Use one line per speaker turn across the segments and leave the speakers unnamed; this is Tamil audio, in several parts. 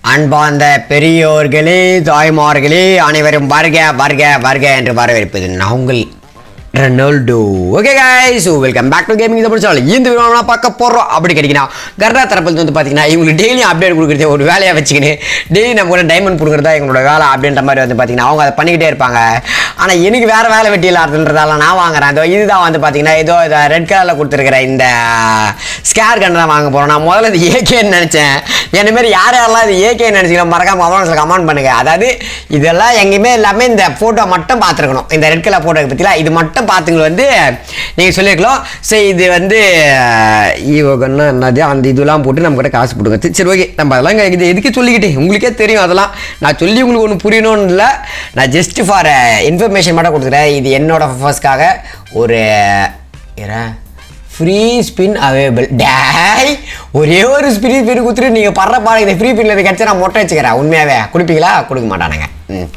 அன்பார்ந்த பெரியோர்களே தாய்மார்களே அனைவரும் வருக வருக வருக என்று வரவேற்பது நான் உங்கள் Renaldo okay guys so welcome back to gaming Tamil channel இந்த வீடியோ நான் பார்க்க போகிறோம் அப்படி கிடைக்கணும் கர்டா தரப்பில் வந்து பார்த்தீங்கன்னா இவங்களுக்கு டெய்லி அப்டேட் கொடுக்குறது ஒரு வேலையாக வச்சுக்கின்னு டெய்லி நம்ம கூட டைமண்ட் கொடுக்குறதா எங்களோட வேலை அப்படின்ற மாதிரி வந்து பார்த்தீங்கன்னா அவங்க அதை பண்ணிக்கிட்டே இருப்பாங்க ஆனால் எனக்கு வேறு வேலை வெட்டி இல்லாதுன்றதால நான் வாங்குறேன் அதோ இதுதான் வந்து பார்த்தீங்கன்னா ஏதோ இதை ரெட் கலரில் கொடுத்துருக்கிற இந்த ஸ்கேர் கன் தான் வாங்க போகிறோம் நான் முதல்ல இது ஏகேன்னு நினச்சேன் என்ன மாதிரி யார் யாரெல்லாம் இது ஏகேன்னு நினச்சிக்கலாம் மறக்காம கமெண்ட்ஸில் கமெண்ட் பண்ணுங்க அதாவது இதெல்லாம் எங்கேயுமே எல்லாமே இந்த ஃபோட்டோ மட்டும் பார்த்துருக்கணும் இந்த ரெட் கலர் ஃபோட்டோ பற்றிலாம் இது மட்டும் பார்த்துங்க வந்து நீங்கள் சொல்லியிருக்கலாம் சரி இது வந்து ஈவோகன்னா என்னது அந்த இதெல்லாம் போட்டு நம்ம கூட காசு போட்டுங்க சரி ஓகே நம்ம அதெல்லாம் இங்க இது எதுக்கு சொல்லிக்கிட்டு உங்களுக்கே தெரியும் அதெல்லாம் நான் சொல்லி உங்களுக்கு ஒன்று புரியணும்னு இல்லை நான் ஜஸ்ட் ஃபார் இன்ஃபர்மேஷன் மட்டும் கொடுத்துக்கிறேன் இது என்னோட பர்பஸ்க்காக ஒரு ஏறேன் ஃப்ரீ ஸ்பின் அவைலபிள் டேய் ஒரே ஒரு ஃப்ரீ ஸ்பின் கொடுத்துட்டு நீங்கள் படுற பாடு இந்த ஃப்ரீ ஸ்பின்ல இது கிடச்சா நான் மொட்டை வச்சுக்கிறேன் உண்மையாகவே கொடுப்பீங்களா கொடுக்க மாட்டானுங்க ம்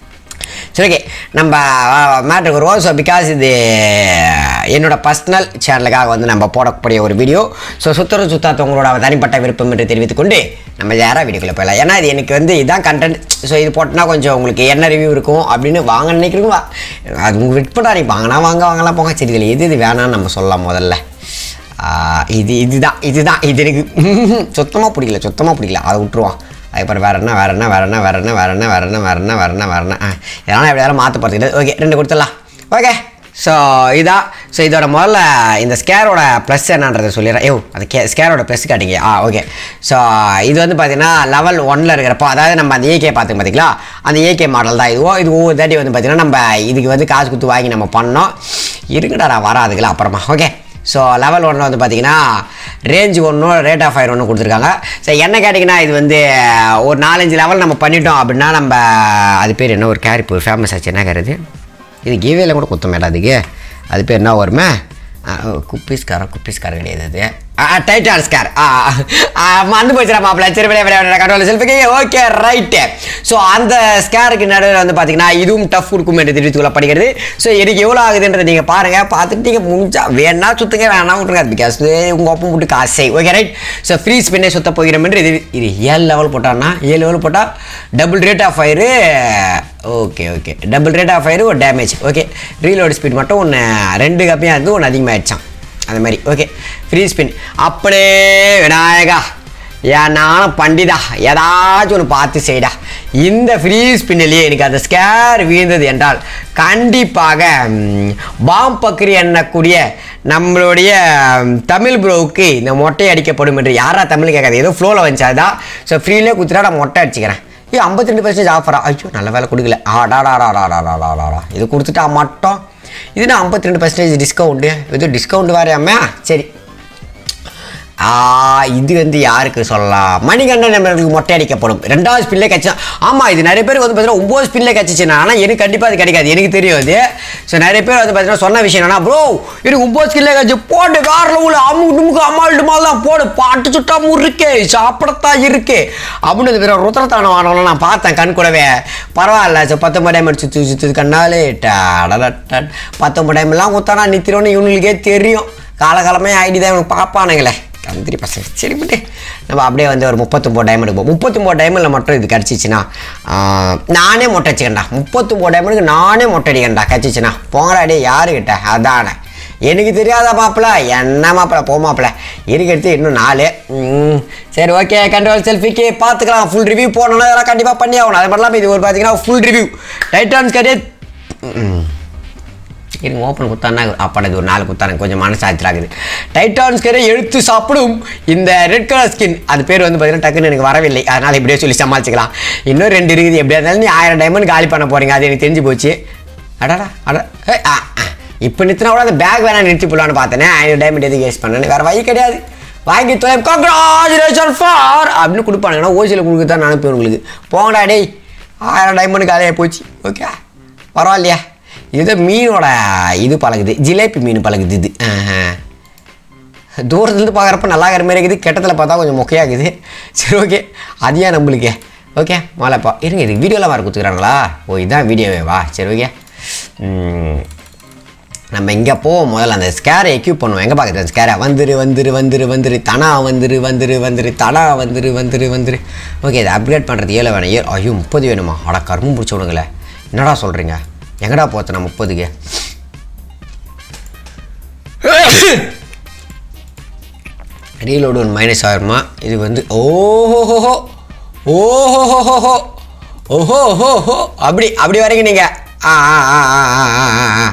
சரி ஓகே நம்ம மேட்ருக்கு வருவோம் ஸோ பிகாஸ் இது என்னோட பர்சனல் சேனலுக்காக வந்து நம்ம போடக்கூடிய ஒரு வீடியோ ஸோ சுத்தர சுத்தாத்தவங்களோட தனிப்பட்ட விருப்பம் என்று தெரிவித்துக்கொண்டு நம்ம யாராக வீடியோக்குள்ளே போயிடலாம் ஏன்னா இது எனக்கு வந்து இதுதான் கண்டென்ட் ஸோ இது போட்டோன்னா கொஞ்சம் உங்களுக்கு என்ன ரிவ்யூ இருக்கும் அப்படின்னு வாங்க நினைக்கிறீங்களா அது உங்களுக்கு விற்பனா நீ வாங்கினா வாங்க வாங்கலாம் போங்க சரி இதில் எது இது வேணாம்னு நம்ம சொல்லலாம் முதல்ல ஆ, இது இதுதான் இதுதான் இது எனக்கு சுத்தமாக பிடிக்கல சுத்தமாக பிடிக்கல அதை விட்டுருவான் அதுக்கப்புறம் வேற என்ன வேற என்ன வேற என்ன வேற என்ன வேற என்ன வேற என்ன வேற என்ன வேற என்ன வேற என்ன ஆ, இதெல்லாம் எப்படியாலும் மாற்ற பார்த்துக்கிட்டு ஓகே ரெண்டு கொடுத்துடலாம் ஓகே ஸோ இதான் ஸோ இதோட முதல்ல இந்த ஸ்கேரோட ப்ளஸ் என்னன்றதை சொல்லிடுறேன் ஐயோ அந்த கே ஸ்கேரோட ப்ளஸ் காட்டிங்க ஆ ஓகே ஸோ இது வந்து பார்த்தீங்கன்னா லெவல் ஒன்னில் இருக்கிறப்போ அதாவது நம்ம அந்த ஏகே பார்த்து பார்த்தீங்களா அந்த ஏகே மாடல் தான் இதுவோ இது ஒவ்வொரு தாட்டி வந்து பார்த்தீங்கன்னா நம்ம இதுக்கு வந்து காசு கொடுத்து வாங்கி நம்ம பண்ணோம் இருக்குடா நான் வராதுங்களா அப்புறமா ஓகே ஸோ லெவல் ஒன்றில் வந்து பார்த்தீங்கன்னா ரேஞ்ச் ஒன்றும் ரேட் ஆஃப் ஃபயர் ஒன்று கொடுத்துருக்காங்க ஸோ என்ன கேட்டிங்கன்னா இது வந்து ஒரு நாலஞ்சு லெவல் நம்ம பண்ணிட்டோம் அப்படின்னா நம்ம அது பேர் என்ன ஒரு கேர் இப்போ ஃபேமஸ் ஆச்சு என்ன கேர் இது இது கீவேல கூட குத்தமேடா அதுக்கு அது பேர் என்ன வருமே குப்பீஸ்காரன் குப்பீஸ்கார் கிடையாது அது டைட்டான் ஸ்கார் மறந்து போச்சுடா மாப்பிள்ள சரி விளையா விளையாட கடவுள் செல்ஃபிக்கு ஓகே ரைட்டு ஸோ அந்த ஸ்கேருக்கு நடுவில் வந்து பார்த்தீங்கன்னா இதுவும் டஃப் கொடுக்கும் என்று தெரிவித்துக்கொள்ள படிக்கிறது ஸோ எனக்கு எவ்வளோ ஆகுதுன்றதை நீங்கள் பாருங்கள் பார்த்துட்டு நீங்கள் முடிஞ்சா வேணா சுற்றுங்க வேணா விட்டுருங்க பிகாஸ் உங்கள் ஒப்பம் போட்டு காசை ஓகே ரைட் ஸோ ஃப்ரீ ஸ்பின்னே சுத்த போகிறோம் என்று இது இது ஏழு லெவல் போட்டான்னா ஏழு லெவல் போட்டால் double rate of fire okay okay double rate of fire ஒரு டேமேஜ் ஓகே ரீலோட் ஸ்பீட் மட்டும் ஒன்று ரெண்டு கம்மியாக இருந்து ஒன்று அதிகமாகிடுச்சான் அந்த மாதிரி ஓகே ஃப்ரீ ஸ்பின் அப்படியே விநாயகா ஏன் நானும் பண்டிதா ஏதாச்சும் ஒன்று பார்த்து செய்டா இந்த ஃப்ரீ ஸ்பின்னிலேயே எனக்கு அந்த ஸ்கேர் வீழ்ந்தது என்றால் கண்டிப்பாக ம், பாம் பக்ரி எண்ணக்கூடிய நம்மளுடைய ம், தமிழ் ப்ரோவுக்கு இந்த மொட்டை அடிக்கப்படும் என்று யாரா தமிழ் கேட்காது ஏதோ ஃப்ளோவில் வந்துச்சு அதுதான் ஸோ ஃப்ரீலே கொடுத்துட்டா நான் மொட்டை அடிச்சுக்கிறேன் ஏ ஐம்பத்தி ரெண்டு பர்சன்டேஜ் ஆஃபரா ஐயோ நல்ல வேலை கொடுக்கல ஆடாடாடாடாடாடாடா இது கொடுத்துட்டா மட்டும் இதுனா ஐம்பத்தி ரெண்டு பர்சன்டேஜ் டிஸ்கவுண்ட்டு எதுவும் டிஸ்கவுண்ட் வேறையாமே சரி ஆ, இது வந்து யாருக்கு சொல்லலாம் மணிகண்டன் நண்பர்களுக்கு மொட்டை அடிக்கப்படும் ரெண்டாவது ஸ்பின்லே கிடச்சா ஆமாம் இது நிறைய பேருக்கு வந்து பார்த்தீங்கன்னா ஒம்பது ஸ்பின்லே கிடச்சிச்சுன்னா ஆனால் எனக்கு கண்டிப்பாக அது கிடைக்காது எனக்கு தெரியும் அது ஸோ நிறைய பேர் வந்து பார்த்தீங்கன்னா சொன்ன விஷயம் என்னன்னா ப்ரோ எனக்கு ஒம்பது ஸ்கில்லே கிடச்சி போட்டு காரில் உள்ள அமுக்கு டுமுக்கு அம்மாள் டுமால் தான் போடு பாட்டு சுட்டா முறுக்கே சாப்பிடத்தான் இருக்கு அப்படின்னு பேர் ருத்ரத்தான வானவெல்லாம் நான் பார்த்தேன் கண் கூடவே பரவாயில்ல ஸோ பத்தொம்பது டைம் சுற்றி சுற்றி கண்ணாலே டடடட் பத்தொம்பது டைம்லாம் குத்தானா நித்திரோன்னு இவனுங்களுக்கே தெரியும் காலகாலமே ஐடி தான் இவனுக்கு பார்ப்பானுங்களே தந்திரி பசங்க சரி விட்டு நம்ம அப்படியே வந்து ஒரு முப்பத்தொம்போது டைம் எடுப்போம் முப்பத்தொம்போது டைமில் மட்டும் இது கிடச்சிச்சின்னா நானே மொட்டை அடிச்சுக்கண்டா முப்பத்தொம்போது டைமுக்கு நானே மொட்டை அடிக்கண்டா கிடச்சிச்சின்னா போங்கடா டே யாருக்கிட்ட அதானே எனக்கு தெரியாத மாப்பிள்ள என்ன மாப்பிள்ள போ மாப்பிள்ள இருக்கிறது இன்னும் நாலு ம், சரி ஓகே கண்ட்ரோல் செல்ஃபிக்கு பார்த்துக்கலாம் ஃபுல் ரிவ்யூ போனோம்னா இதெல்லாம் கண்டிப்பாக பண்ணி ஆகணும் அது மட்டும் இல்லாமல் இது ஒரு பார்த்தீங்கன்னா ஃபுல் ரிவ்யூ டைட்டான்ஸ் கிடையாது இருங்க ஓப்பன் குத்தானா அப்பாடா இது ஒரு நாலு குத்தானு கொஞ்சம் மனசு ஆச்சராகுது டைட்டான் ஸ்கரை எடுத்து சாப்பிடும் இந்த ரெட் கலர் ஸ்கின் அது பேர் வந்து பார்த்தீங்கன்னா டக்குன்னு எனக்கு வரவில்லை அதனால் இப்படியே சொல்லி சமாளிச்சுக்கலாம் இன்னும் ரெண்டு இருக்குது எப்படியா இருந்தாலும் நீ ஆயிரம் டைமண்ட் காலி பண்ண போறீங்க அது எனக்கு தெரிஞ்சு போச்சு அடடா அட ஏய், ஆ ஆ. இப்போ நிறுத்தினா கூட அந்த பேக் வேணா நிறுத்தி போடலான்னு பார்த்தேனே ஆயிரம் டைமண்ட் எதுக்கு வேஸ்ட் பண்ணேன்னு வேறு வழி கிடையாது வாங்கி தொலை கங்க்ராச்சுலேஷன் ஃபார் அப்படின்னு கொடுப்பானுங்கன்னா ஓசியில் கொடுக்க தான் நினைப்பேன் உங்களுக்கு போங்கடா டேய் ஆயிரம் டைமண்ட் காலியாக போச்சு ஓகே பரவாயில்லையா இது மீனோட இது பழகுது ஜிலேபி மீன் பழகுது இது ஆஹா. தூரத்துலேருந்து பார்க்குறப்ப நல்லா இருக்கிற மாதிரி இருக்குது கெட்டத்தில் பார்த்தா கொஞ்சம் மொக்கையாகுது சரி ஓகே அது ஏன் நம்மளுக்கு ஓகே மாலைப்பா இருங்க இதுக்கு வீடியோலாம் வர கொடுத்துக்கிறாங்களா ஓ இதுதான் வீடியோவே வா சரி ஓகே ம், நம்ம இங்கே போவோம் முதல்ல அந்த ஸ்கேரை எக்யூப் பண்ணுவோம் எங்கே பார்க்குறது ஸ்கேரை வந்துரு வந்துரு வந்துரு வந்துரு தனா வந்துரு வந்துரு வந்துரு தனா வந்துரு வந்துரு வந்துரு ஓகே இதை அப்கிரேட் பண்ணுறது ஏழு வேணும் ஏ ஐயோ முப்பது வேணுமா அட கரும்பு பிடிச்ச விடுங்களே என்னடா சொல்கிறீங்க எங்கடா போத்தனா முப்பதுக்கு ரீலோடு ஒன்று மைனஸ் ஆகிருமா இது வந்து ஓஹோஹோஹோ ஓஹோஹோஹோ ஓஹோஹோஹோ அப்படி அப்படி வரீங்க நீங்கள் ஆ ஆ ஆ ஆ ஆ ஆ ஆ ஆ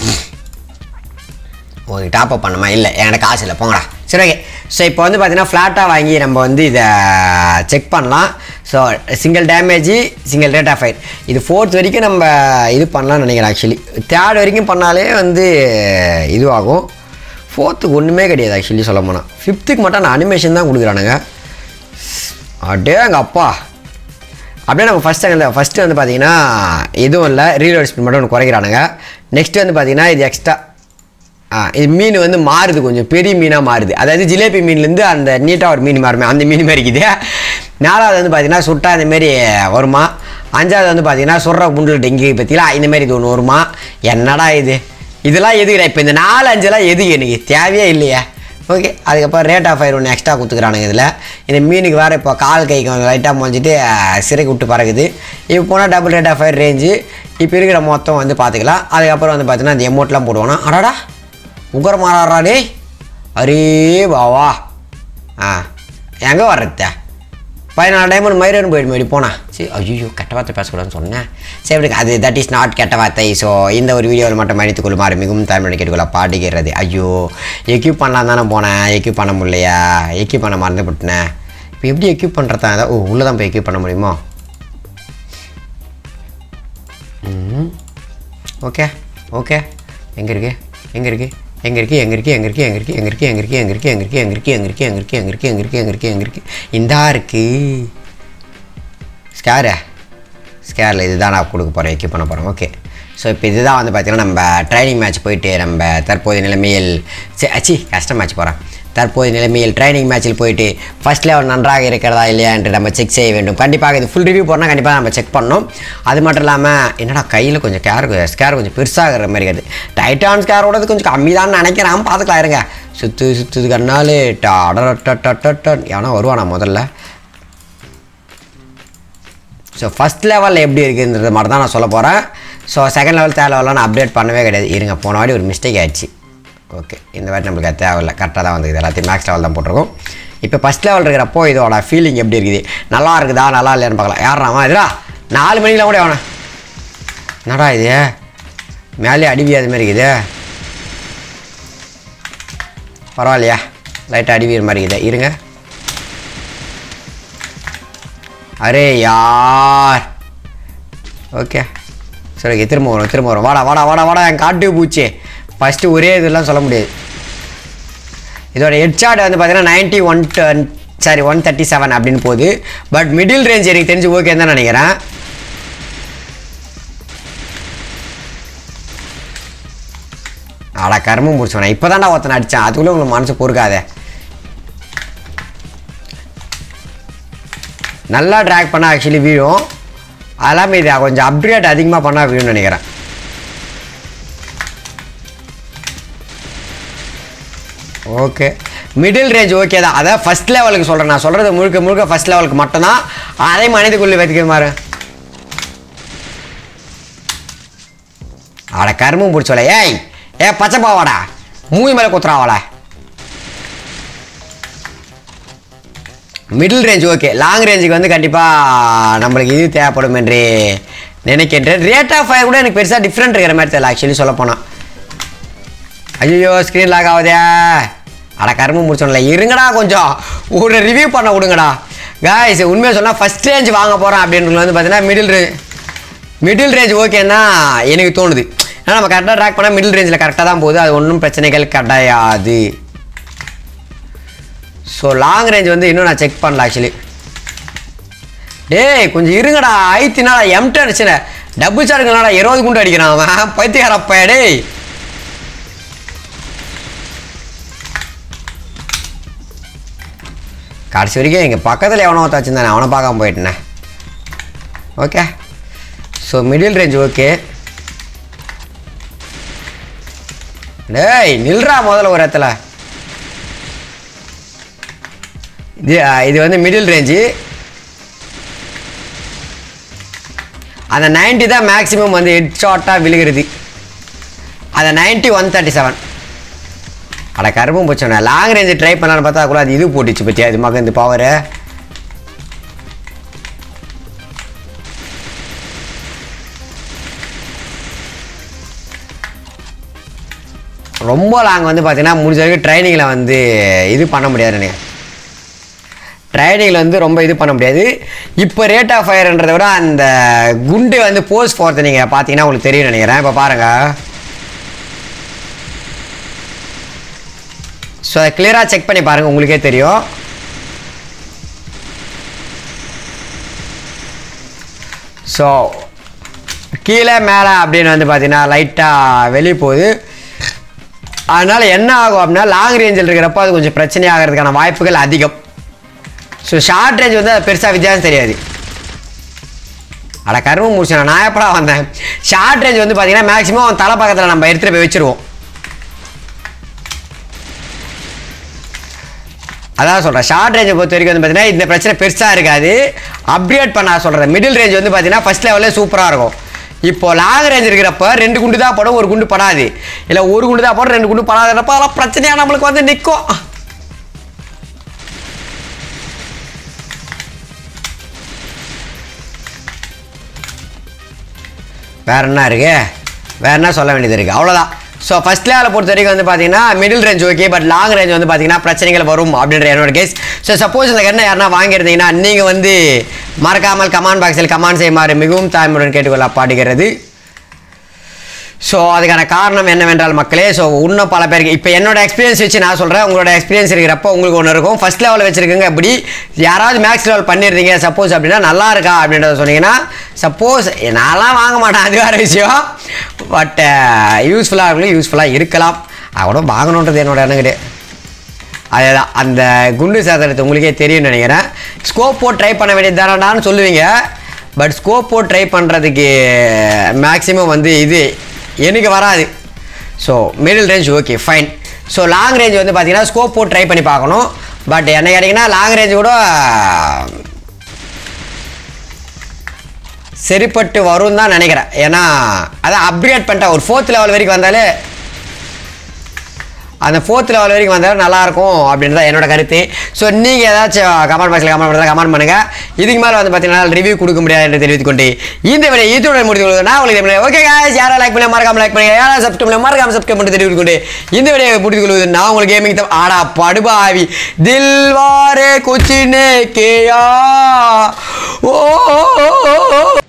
உங்களுக்கு டாப் அப் பண்ணுமா இல்லை என்கிட்ட காசு இல்லை போங்கடா சரி ஓகே ஸோ இப்போ வந்து பார்த்தீங்கன்னா ஃப்ளாட்டாக வாங்கி நம்ம வந்து இதை செக் பண்ணலாம் so single damage single rate of fire இது ஃபோர்த் வரைக்கும் நம்ம இது பண்ணலாம்னு நினைக்கிறேன் ஆக்சுவலி தேர்ட் வரைக்கும் பண்ணாலே வந்து இதுவாகும் ஃபோர்த்துக்கு ஒன்றுமே கிடையாது ஆக்சுவலி சொல்ல போனால் ஃபிஃப்த்துக்கு மட்டும் நான் அனிமேஷன் தான் கொடுக்குறானுங்க அடே எங்கள் அப்பா அப்படியே நம்ம ஃபஸ்ட் சேனலில் ஃபஸ்ட்டு வந்து பார்த்தீங்கன்னா எதுவும் இல்லை ரீலோட் ஸ்பீட் மட்டும் ஒன்று குறைக்கிறானுங்க நெக்ஸ்ட் வந்து பார்த்தீங்கன்னா இது எக்ஸ்ட்ரா ஆ இது மீன் வந்து மாறுது கொஞ்சம் பெரிய மீனாக மாறுது அதாவது ஜிலேபி மீன்லேருந்து அந்த நீட்டாக ஒரு மீன் மாறுமே அந்த மீன் மாதிரி இருக்குது நாலாவது வந்து பார்த்தீங்கன்னா சுட்டா இந்த மாரி வருமா அஞ்சாவது வந்து பார்த்தீங்கன்னா சுடுற குண்டில் டெங்கி பற்றிலாம் இந்த மாதிரி இது ஒன்று வருமா என்னடா இது இதெல்லாம் எதுக்குடா இப்போ இந்த நாலு அஞ்செல்லாம் எதுக்கு எனக்கு தேவையே இல்லையே ஓகே அதுக்கப்புறம் ரேட் ஆஃப் ஃபயர் ஒன்று எக்ஸ்ட்ரா கொடுத்துக்கிறானுங்க இதில் இந்த மீனுக்கு வேறு இப்போ கால் கைக்கு கொஞ்சம் லைட்டாக முடிஞ்சிட்டு சிறைக்கு விட்டு பறக்குது இப்போ போனால் double rate of fire range இப்போ இருக்கிற மொத்தம் வந்து பார்த்துக்கலாம் அதுக்கப்புறம் வந்து பார்த்தீங்கன்னா அந்த எமௌண்ட்லாம் போடுவானா அடாடா உக்கர மாறாடா டேய் அரே பாவா ஆ எங்கே வர்றத பதினாலு டைமண்ட் மயிரன் போயிடு மேடி போனா சரி ஐயோ கெட்ட வார்த்தை பேசக்கூடாதுன்னு சொன்னேன் சரி அப்படி அது தட் இஸ் நாட் கெட்ட வார்த்தை ஸோ இந்த ஒரு வீடியோவில் மட்டும் மன்னித்துக் கொள்ளுமாறு மிகவும் தாய்மொழி கேட்டுக்கொள்ள பாட்டுகிறது ஐயோ எக்யூப் பண்ணலாம் தானே போனேன் எக்யூப் பண்ண முடியலையா எக்யூப் பண்ண மறந்து போட்டுனேன் இப்போ எப்படி எக்யூப் பண்ணுறதா ஏதாவது ஓ உள்ளே தான் போய் எக்யூப் பண்ண முடியுமோ ம் ஓகே ஓகே எங்கே இருக்கு எங்கே இருக்கு எங்கே இருக்கு எங்கே இருக்கு எங்கே இருக்கு எங்கே இருக்கு எங்கே இருக்கு எங்கே இருக்கு எங்கே இருக்கு எங்கே இருக்கு எங்கே இருக்கு எங்கே இருக்கு எங்கே இருக்கு எங்கே இருக்கு எங்கே இருக்கு எங்கே இருக்கு எங்கே இருக்கு இந்தா இருக்கு ஸ்கேரு ஸ்கேரில் இதுதான் நான் கொடுக்க போகிறேன் எக்யூப் பண்ண போகிறேன் ஓகே ஸோ இப்போ இதுதான் வந்து பார்த்தீங்கன்னா நம்ம ட்ரைனிங் மேட்ச் போயிட்டு நம்ம தற்போதைய நிலைமையில் சரி அச்சி கஷ்டம் மேட்ச் போகிறேன் தற்போதைய நிலைமையில் ட்ரைனிங் மேட்ச்சில் போயிட்டு ஃபர்ஸ்ட் லெவல் நன்றாக இருக்கிறதா இல்லையா என்று நம்ம செக் செய்ய வேண்டும் கண்டிப்பாக இது ஃபுல் ரிவ்யூ போனால் கண்டிப்பாக நம்ம செக் பண்ணணும் அது மட்டும் இல்லாமல் என்னடா கையில் கொஞ்சம் கேர் ஸ்கேர் கொஞ்சம் பெருசாகிற மாதிரி இருக்குது டைட்டான் ஸ்கேரோடது கொஞ்சம் கம்மி தான் நினைக்கிறேன் பார்த்துக்கலாம் இருங்க சுற்று சுற்றுது கண்ணாலே டாடட்டட்டட்டன் எவனா வருவானா முதல்ல ஸோ ஃபஸ்ட் லெவலில் எப்படி இருக்குன்றது மட்டும் தான் நான் சொல்ல போகிறேன் ஸோ செகண்ட் லெவல் தேர்ட் லெவலில் நான் அப்டேட் பண்ணவே கிடையாது இருங்க போன வாட்டி ஒரு மிஸ்டேக் ஆயிடுச்சு ஓகே இந்த வாட்டி நம்மளுக்கு அது தேவையில்லை கரெக்டாக தான் வந்து எல்லாத்தையும் மேக்ஸ் லெவல் தான் போட்டிருக்கோம் இப்போ ஃபஸ்ட் லெவல் இருக்கிறப்போ இதோட ஃபீலிங் எப்படி இருக்குது நல்லா இருக்குதா நல்லா இல்லையான்னு பார்க்கலாம் யாராமா இதுடா நாலு மணிக்கெலாம் கூட வேணாம் என்னடா இது மேலே அடிவி அது மாதிரி இருக்குது பரவாயில்லையா லைட்டாக அடிவியர் மாதிரி இருக்குது இருங்க அரே யார் ஓகே சரி ஓகே திரும்ப வரும் திரும்ப வரும் வாடா வாடா வாடா வாடா என் காட்டு பூச்சி ஃபஸ்ட்டு ஒரே இதெல்லாம் சொல்ல முடியாது இதோட ஹெட்ஷாட் வந்து பார்த்தீங்கன்னா ninety one sorry one thirty seven அப்படின்னு போகுது பட் மிடில் ரேஞ்ச் எனக்கு தெரிஞ்சு ஓகே தான் நினைக்கிறேன் அடா கரும்பு முடிச்சவனே இப்போ தான்டா ஒருத்தனை அடித்தான் அதுக்குள்ளே உங்களுக்கு மனசு பொறுக்காதே நல்லா ட்ராக் பண்ணால் ஆக்சுவலி வீழும் அதெல்லாமே இது கொஞ்சம் அப்கிரேட் அதிகமாக பண்ணால் வீழும்னு நினைக்கிறேன் ஓகே மிடில் ரேஞ்ச் ஓகே தான் அதான் ஃபஸ்ட் லெவலுக்கு சொல்கிறேன் நான் சொல்கிறது முழுக்க முழுக்க ஃபஸ்ட் லெவலுக்கு மட்டும்தான் அதே மனிதக்குள்ளே வைக்கிற மாதிரி அட கரும்பும் பிடிச்சோல ஏய் ஏ பச்சை பாவாடா மூவி மேலே குத்துறாவாடா மிடில் ரேஞ்ச் ஓகே லாங் ரேஞ்சுக்கு வந்து கண்டிப்பாக நம்மளுக்கு இது தேவைப்படும் என்று நினைக்கின்றேன் ரேட் ஆஃப் ஃபயர் கூட எனக்கு பெருசாக டிஃப்ரெண்ட் இருக்கிற மாதிரி தெரியல ஆக்சுவலி சொல்ல போனால் ஐயோ ஸ்க்ரீன் லாக் ஆகுதே அட கரும்பு முடிச்சோம்ல இருங்கடா கொஞ்சம் ஒரு ரிவ்யூ பண்ண விடுங்கடா காய்ஸ் உண்மையாக சொன்னால் ஃபஸ்ட் ரேஞ்ச் வாங்க போகிறேன் அப்படின்றது வந்து பார்த்தீங்கன்னா மிடில் ரேஞ்ச் மிடில் ரேஞ்ச் ஓகேன்னா எனக்கு தோணுது ஏன்னா நம்ம கரெக்டாக ட்ராக் பண்ணால் மிடில் ரேஞ்சில் கரெக்டாக தான் போகுது அது ஒன்றும் பிரச்சனைகள் கிடையாது ஸோ லாங் ரேஞ்ச் வந்து இன்னும் நான் செக் பண்ணல ஆக்சுவலி டேய் கொஞ்சம் இருங்கடா ஐத்தினால எம்ட்டு அடிச்சுன டபுள் சார்க்குனாடா இருபது குண்டு அடிக்கிறான் அவன் பைத்தியக்காரப்பா டேய் கடைசி வரைக்கும் எங்கள் பக்கத்தில் எவனோ ஒருத்த வச்சுருந்தானே அவனை பார்க்காம போயிட்டேனே okay so middle range okay டேய் நில்றா முதல்ல ஒரு இடத்துல இது அஹ், இது வந்து மிடில் ரேஞ்சு அந்த 90 தான் மேக்ஸிமம் வந்து ஹெட் ஷாட்டாக விழுகிறது அந்த 90 ஒன் தேர்ட்டி செவன் அட கரும்பும் போச்சோண்ணே லாங் ரேஞ்சு ட்ரை பண்ணலான்னு பார்த்தா கூட அது இது போட்டுச்சு பற்றியா இது மக இந்த பவரு ரொம்ப லாங் வந்து பார்த்தீங்கன்னா முடிஞ்ச வரைக்கும் ட்ரைனிங்கில் வந்து இது பண்ண முடியாது நினைக்கிறேன் ட்ரைனிங்கில் வந்து ரொம்ப இது பண்ண முடியாது இப்போ ரேட் ஆஃப் ஃபயர்ன்றதை விட அந்த குண்டு வந்து போஸ் போகிறது நீங்கள் பார்த்தீங்கன்னா உங்களுக்கு தெரியும் நினைக்கிறேன் இப்போ பாருங்கள் ஸோ அதை கிளியராக செக் பண்ணி பாருங்கள் உங்களுக்கே தெரியும் ஸோ கீழே மேலே அப்படின்னு வந்து பார்த்தீங்கன்னா லைட்டாக வெளியே போகுது அதனால் என்ன ஆகும் அப்படின்னா லாங் ரேஞ்சில் இருக்கிறப்ப அது கொஞ்சம் பிரச்சனை ஆகிறதுக்கான வாய்ப்புகள் அதிகம் ஸோ ஷார்ட் ரேஞ்ச் வந்து அது பெருசாக வித்தியாசம் தெரியாது அட கரும்பு முடிச்சேன் நான் எப்படா வந்தேன் ஷார்ட் ரேஞ்ச் வந்து பார்த்தீங்கன்னா மேக்ஸிமம் அவன் தலை பக்கத்தில் நம்ம எடுத்துகிட்டு போய் வச்சுருவோம் அதான் சொல்கிறேன் ஷார்ட் ரேஞ்சை பொறுத்த வரைக்கும் வந்து பார்த்தீங்கன்னா இந்த பிரச்சனை பெருசாக இருக்காது அப்கிரேட் பண்ண சொல்கிறேன் மிடில் ரேஞ்ச் வந்து பார்த்தீங்கன்னா ஃபஸ்ட் லெவலே சூப்பராக இருக்கும் இப்போ லாங் ரேஞ்ச் இருக்கிறப்ப ரெண்டு குண்டு தான் படும் ஒரு குண்டு படாது இல்லை ஒரு குண்டு தான் படும் ரெண்டு குண்டு படாதுன்றப்ப அதெல்லாம் பிரச்சனையாக நம்மளுக்கு வந்து நிற்கும் வேற என்ன இருக்கு வேற என்ன சொல்ல வேண்டியது இருக்குது அவ்வளோதான் ஸோ ஃபஸ்ட் லெவலை பொறுத்த வரைக்கும் வந்து பார்த்தீங்கன்னா middle range okay but long range வந்து பார்த்தீங்கன்னா பிரச்சனைகள் வரும் அப்படின்ற என்னோட கேஸ் ஸோ சப்போஸ் இந்த கண்ணை யாருன்னா வாங்கியிருந்தீங்கன்னா நீங்கள் வந்து மறக்காமல் கமாண்ட் பாக்ஸில் கமாண்ட் செய்யுமாறு மிகவும் தாய்மையுடன் கேட்டுக்கொள்ளப்படுகிறது ஸோ அதுக்கான காரணம் என்னவென்றால் மக்களே ஸோ இன்னும் பல பேருக்கு இப்போ என்னோட எக்ஸ்பீரியன்ஸ் வச்சு நான் சொல்கிறேன் உங்களோட எக்ஸ்பீரியன்ஸ் இருக்கிறப்போ உங்களுக்கு ஒன்று இருக்கும் ஃபஸ்ட் லெவலில் வச்சுருக்கீங்க அப்படி யாராவது மேக்ஸ் லெவல் பண்ணியிருந்தீங்க சப்போஸ் அப்படின்னா நல்லா இருக்கா அப்படின்றத சொன்னீங்கன்னா சப்போஸ் நான்லாம் வாங்க மாட்டேன் அது வேறு விஷயம் பட் யூஸ்ஃபுல்லாக இருக்கும் யூஸ்ஃபுல்லாக இருக்கலாம் அது கூட வாங்கணுன்றது என்னோட எண்ணம் கிடையாது அதேதான் அந்த குண்டு சாதனத்தை உங்களுக்கே தெரியும்னு நினைக்கிறேன் ஸ்கோப் போட்டு ட்ரை பண்ண வேண்டியது தானடான்னு சொல்லுவீங்க பட் ஸ்கோப் போட்டு ட்ரை பண்ணுறதுக்கு மேக்ஸிமம் வந்து இது எனக்கு வராது so middle range okay fine so long range வந்து பார்த்தீங்கன்னா ஸ்கோப் போட்டு ட்ரை பண்ணி பார்க்கணும் பட் என்ன கேட்டிங்கன்னா லாங் ரேஞ்ச் கூட சரிப்பட்டு வரும் தான் நினைக்கிறேன் ஏன்னா அதான் அப்கிரேட் பண்ணிட்டேன் ஒரு ஃபோர்த் லெவல் வரைக்கும் வந்தாலே அந்த ஃபோர்த் லெவல் வரைக்கும் வந்தாலும் நல்லாயிருக்கும் அப்படின்றத என்னோட கருத்து ஸோ நீங்கள் ஏதாச்சும் கமெண்ட் பாக்ஸில் கமெண்ட் பண்ணுறதா கமெண்ட் பண்ணுங்கள் இதுக்கு மேலே வந்து பார்த்தீங்கன்னா ரிவ்யூ கொடுக்க முடியாது என்று தெரிவித்துக் கொண்டு இந்த வீடியோ இதோட முடித்து கொள்வது நான் உங்களுக்கு ஓகே guys யாராவது லைக் பண்ணி மறக்காம லைக் பண்ணுங்க யாராவது சப்ஸ்கிரைப் பண்ணி மறக்காம சப்ஸ்கிரைப் பண்ணி தெரிவித்துக் கொண்டு இந்த வீடியோ முடித்துக் கொள்வது நான் உங்களுக்கு கேமிங் ஆடா படுபாவி தில்வாரே குச்சினே கேயா ஓ